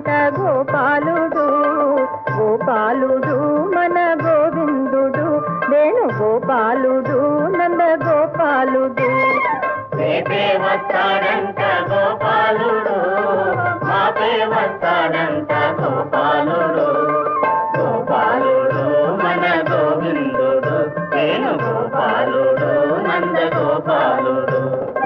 వస్తాడంట గోపాలుడు గోపాలుడు మన గోవిందుడు వేణు గోపాలుడు నంద గోపాలుడు రేపే వస్తాడంట గోపాలుడు మాపే వస్తాడంట గోపాలుడు గోపాలుడు మన గోవిందుడు వేణు గోపాలుడు నంద గోపాలుడు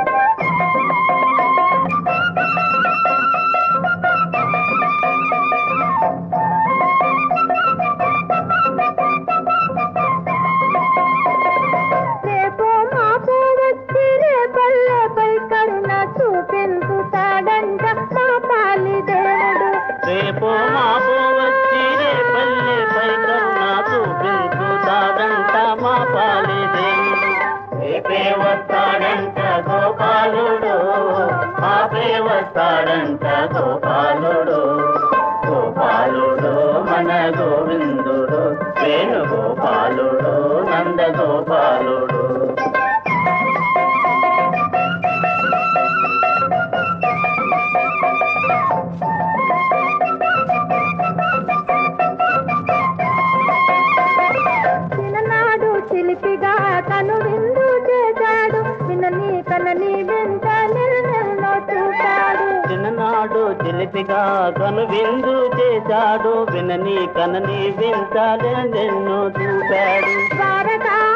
రేపో మాపో వచ్చి రేపల్లెపై కరుణ చూపించుతాడంట మా పాలి దేవుడు రేపు మాపు వచ్చి రేపల్లెపై కరుణ చూపించుతాడంట మా పాలి దేవుడు రేపే వస్తాడంట గోపాలుడు మాపే వస్తాడంట గోపాలుడు గోపాలుడు మన గోవిందుడు వేణు గోపాలుడు నంద గోపాలుడు చిన్ననాడు చిలిపిగా తను విందు చేశాడు వినని కనని వెంట నిన్నెన్నో చూశాడు చిన్ననాడు చిలిపిగా కను విందు చేశాడు వినని కనని వింటాలెన్నెన్నో చూపాడు ద్వారకా